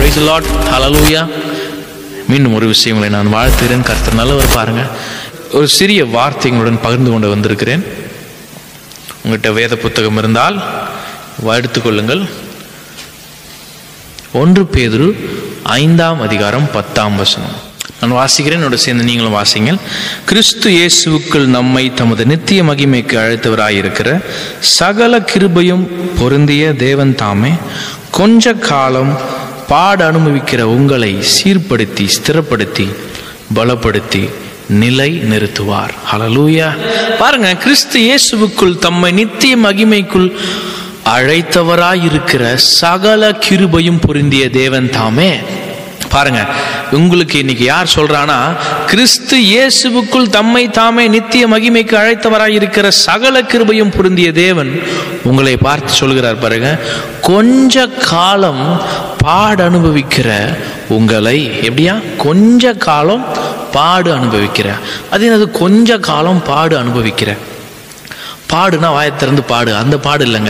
price lot ஹalleluya மீண்டும் ஒரு விஷயங்களை நான் வாழ்த்துகிறேன் கர்த்தர் நல்லவர் பாருங்க ஒரு சிறிய வார்த்தைகளுடன் பகிர்ந்து கொண்டு வந்திருக்கிறேன் உங்கள்கிட்ட வேத புத்தகம் இருந்தால் எடுத்துக்கொள்ளுங்கள் ஒன்று பேதுரு ஐந்தாம் அதிகாரம் பத்தாம் வசனம் நான் வாசிக்கிறேன் என்னோட சேர்ந்து நீங்களும் வாசிங்கள் கிறிஸ்து இயேசுவுக்குள் நம்மை தமது நித்திய மகிமைக்கு அழைத்தவராயிருக்கிற சகல கிருபையும் பொருந்திய தேவன் தாமே கொஞ்ச காலம் பாட அனுபவிக்கிற உங்களை சீர்படுத்தி ஸ்திரப்படுத்தி பலப்படுத்தி நிலை நிறுத்துவார் ஹalleluya பாருங்க கிறிஸ்து இயேசுவுக்குள் தம்மை நித்திய மகிமைக்குள் அழைத்தவராயிருக்கிற சகல கிருபையும் பொருந்திய தேவன் தாமே பாருங்க உங்களுக்கு இன்னைக்கு யார் சொல்றானா கிறிஸ்து இயேசுவுக்குள் தம்மை தாமே நித்திய மகிமைக்கு அழைத்தவராய் இருக்கிற சகல கிருபையும் பொருந்திய தேவன் உங்களை பார்த்து சொல்கிறார் பாருங்க கொஞ்ச காலம் பாடு அனுபவிக்கிற உங்களை எப்படியா கொஞ்ச காலம் பாடு அனுபவிக்கிற அது என்னது கொஞ்ச காலம் பாடு அனுபவிக்கிற பாடுனா வாயை திறந்து பாடு அந்த பாடு இல்லைங்க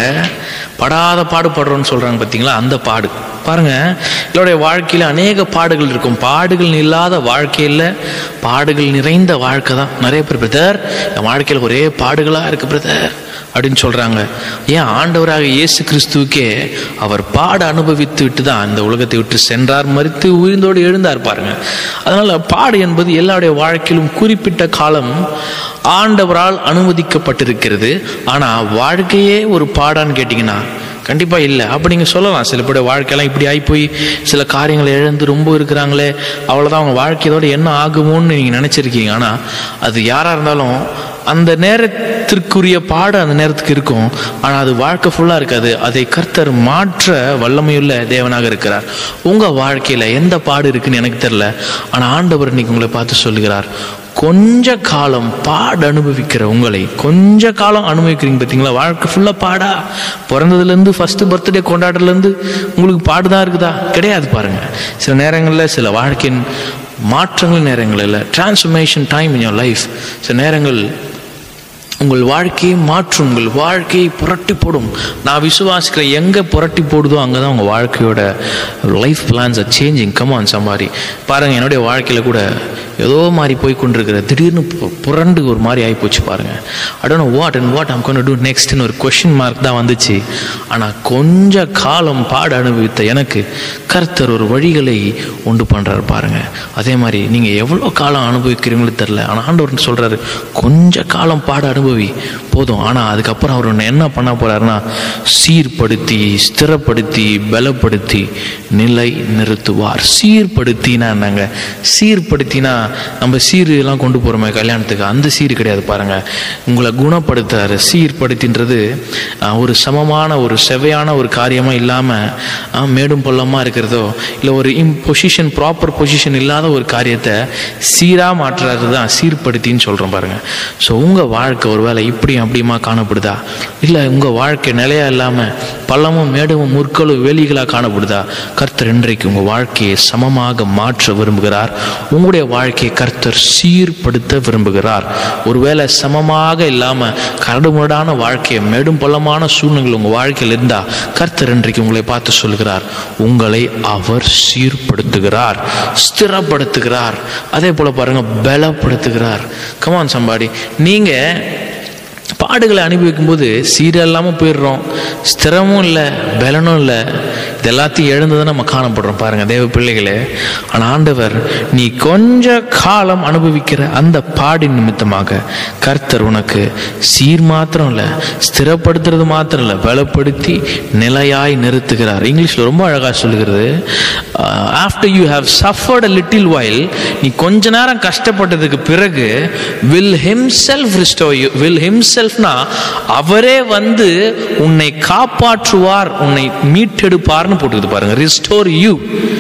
படாத பாடு படுறோன்னு சொல்றாங்க பார்த்தீங்களா அந்த பாடு பாருங்க என்னுடைய வாழ்க்கையில் அநேக பாடுகள் இருக்கும் பாடுகள் இல்லாத வாழ்க்கையில் பாடுகள் நிறைந்த வாழ்க்கை தான் நிறைய பேர் பிரதர் என் வாழ்க்கையில் ஒரே பாடுகளாக இருக்கு பிரதர் அப்படின்னு சொல்றாங்க ஏன் ஆண்டவராக இயேசு கிறிஸ்துவுக்கே அவர் பாட அனுபவித்து விட்டு தான் இந்த உலகத்தை விட்டு சென்றார் மறித்து உயிர்ந்தோடு எழுந்தார் பாருங்க அதனால பாடு என்பது எல்லாருடைய வாழ்க்கையிலும் குறிப்பிட்ட காலம் ஆண்டவரால் அனுமதிக்கப்பட்டிருக்கிறது ஆனா வாழ்க்கையே ஒரு பாடான்னு கேட்டிங்கன்னா கண்டிப்பா இல்லை அப்படி நீங்க சொல்லலாம் சில பேருடைய வாழ்க்கையெல்லாம் இப்படி ஆகி போய் சில காரியங்களை இழந்து ரொம்ப இருக்கிறாங்களே அவ்வளோதான் அவங்க வாழ்க்கையோட என்ன ஆகுமோன்னு நீங்க நினைச்சிருக்கீங்க ஆனா அது யாரா இருந்தாலும் அந்த நேரத்திற்குரிய பாடு அந்த நேரத்துக்கு இருக்கும் ஆனால் அது வாழ்க்கை ஃபுல்லாக இருக்காது அதை கர்த்தர் மாற்ற வல்லமையுள்ள தேவனாக இருக்கிறார் உங்கள் வாழ்க்கையில் எந்த பாடு இருக்குன்னு எனக்கு தெரில ஆனால் ஆண்டவர் இன்னைக்கு உங்களை பார்த்து சொல்லுகிறார் கொஞ்ச காலம் பாடு அனுபவிக்கிற உங்களை கொஞ்ச காலம் அனுபவிக்கிறீங்க பார்த்தீங்களா வாழ்க்கை ஃபுல்லாக பாடா பிறந்ததுலேருந்து ஃபஸ்ட்டு பர்த்டே கொண்டாடுறதுலேருந்து உங்களுக்கு பாடு தான் இருக்குதா கிடையாது பாருங்க சில நேரங்களில் சில வாழ்க்கையின் மாற்றங்கள் நேரங்களில் transformation time in your life சில நேரங்கள் உங்கள் வாழ்க்கையை மாற்றும் உங்கள் வாழ்க்கையை புரட்டி போடும் நான் விசுவாசிக்கிற எங்கே புரட்டி போடுதோ அங்கே தான் உங்கள் வாழ்க்கையோட லைஃப் பிளான்ஸ் ஆர் சேஞ்சிங் கமான் சம்பாரி பாருங்கள் என்னுடைய வாழ்க்கையில் கூட ஏதோ மாதிரி போய் கொண்டிருக்கிற திடீர்னு பு- புரண்டு ஒரு மாதிரி ஆகிப்போச்சு பாருங்கள் I don't know what and what I'm going to do நெக்ஸ்ட்னு ஒரு கொஷின் மார்க் தான் வந்துச்சு ஆனால் கொஞ்ச காலம் பாடு அனுபவித்த எனக்கு கர்த்தர் ஒரு வழிகளை உண்டு பண்ணுறாரு பாருங்க அதே மாதிரி நீங்கள் எவ்வளோ காலம் அனுபவிக்கிறீங்களோ தெரில ஆனால் ஆண்டவர் சொல்கிறாரு கொஞ்ச காலம் பாடு அனுபவி போதும் ஆனால் அதுக்கப்புறம் அவர் உன்னை என்ன பண்ண போறாருன்னா சீர்படுத்தி ஸ்திரப்படுத்தி பலப்படுத்தி நிலை நிறுத்துவார் சீர்படுத்தினா என்னங்க சீர்படுத்தினா நம்ம சீர் எல்லாம் கொண்டு போகிறோமே கல்யாணத்துக்கு அந்த சீர் கிடையாது பாருங்க உங்களை குணப்படுத்துறாரு சீர்படுத்தின்றது அஹ், ஒரு சமமான ஒரு செவையான ஒரு காரியமா இல்லாமல் மேடும் பள்ளமாக இருக்கிறதோ இல்லை ஒரு இம் பொசிஷன் ப்ராப்பர் பொசிஷன் இல்லாத ஒரு காரியத்தை சீராக மாற்றுறது தான் சீர்படுத்தின்னு சொல்கிறோம் பாருங்க ஸோ உங்கள் வாழ்க்கை ஒருவேளை இப்படியும் அப்படியுமா காணப்படுதா இல்லை உங்கள் வாழ்க்கை நிலையா இல்லாமல் பள்ளமும் மேடும் முற்களும் வேலிகளாக காணப்படுதா கர்த்தர் இன்றைக்கு உங்கள் வாழ்க்கையை சமமாக மாற்ற விரும்புகிறார் உங்களுடைய வாழ்க்கையை கர்த்தர் சீர்படுத்த விரும்புகிறார் ஒருவேளை சமமாக இல்லாமல் கரடுமுரடான வாழ்க்கையை மேடும் பள்ளமான சூழ்நிலைகள் உங்கள் வாழ்க்கையில் இருந்தால் கர்த்தர் இன்றைக்கு உங்களை பார்த்து சொல்கிறார் உங்களை அவர் சீர்படுத்துகிறார் ஸ்திரப்படுத்துகிறார் அதே போல பாருங்க பலப்படுத்துகிறார் கமான் சம்பாடி நீங்க பாடுகளை அனுபவிக்கும் போது சீரம் இல்லாமல் போயிடுறோம் ஸ்திரமும் இல்லை பலனும் இல்லை இது எல்லாத்தையும் எழுந்து நம்ம காணப்படுறோம் பாருங்க தேவ பிள்ளைகளே ஆனால் ஆண்டவர் நீ கொஞ்ச காலம் அனுபவிக்கிற அந்த பாடின் நிமித்தமாக கர்த்தர் உனக்கு சீர் மாத்திரம் இல்லை ஸ்திரப்படுத்துறது மாத்திரம் இல்லை பலப்படுத்தி நிலையாய் நிறுத்துகிறார் இங்கிலீஷில் ரொம்ப அழகாக சொல்லுகிறது after you have suffered a little while நீ கொஞ்ச நேரம் கஷ்டப்பட்டதுக்கு பிறகு will himself restore you will himselfனா அவரே வந்து உன்னை காப்பாற்றுவார் உன்னை மீட்டெடுப்பார்னு போட்டுக்குது பாருங்க ரிஸ்டோர் யூ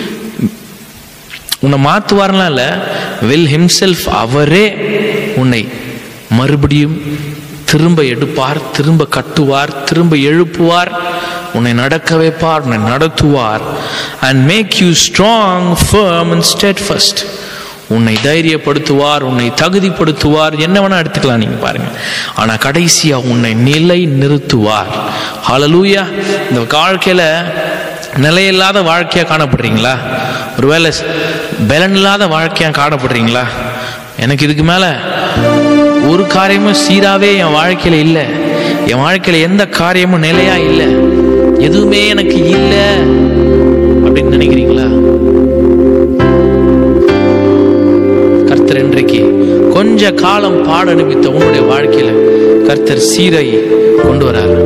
உன்னை மாத்துவார்லாம் இல்ல வில் himself அவரே உன்னை மறுபடியும் திரும்ப எடுப்பார் திரும்ப கட்டுவார் திரும்ப எழுப்புவார் உன்னை நடக்க வைப்பார் உன்னை நடத்துவார் and make you strong firm and steadfast உன்னை தைரியப்படுத்துவார் உன்னை தகுதிப்படுத்துவார் என்ன வேணா எடுத்துக்கலாம் நீங்க பாருங்க ஆனா கடைசியா உன்னை நிலை நிறுத்துவார் ஹalleluya இந்த வாழ்க்கையில நிலையில்லாத வாழ்க்கையாக காணப்படுறீங்களா ஒருவேளை பலன் இல்லாத வாழ்க்கையாக காணப்படுறீங்களா எனக்கு இதுக்கு மேலே ஒரு காரியமும் சீராகவே என் வாழ்க்கையில் இல்லை என் வாழ்க்கையில் எந்த காரியமும் நிலையாக இல்லை எதுவுமே எனக்கு இல்லை அப்படின்னு நினைக்கிறீங்களா கர்த்தர் இன்றைக்கு கொஞ்ச காலம் பாட நிமித்த உன்னுடைய வாழ்க்கையில கர்த்தர் சீரை கொண்டு வரார்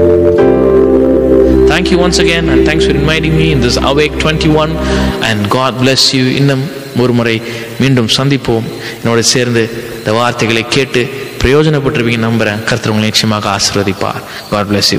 Thank you once again and thanks for inviting me in this Awake 21 and God bless you இன்னும் ஒரு முறை மீண்டும் சந்திப்போம் என்னோட சேர்ந்து இந்த வார்த்தைகளை கேட்டு பிரயோஜனப்பட்டிருப்பீங்க நம்புறேன் கர்த்தர் உங்களை நிச்சயமாக ஆசீர்வதிப்பார் God bless you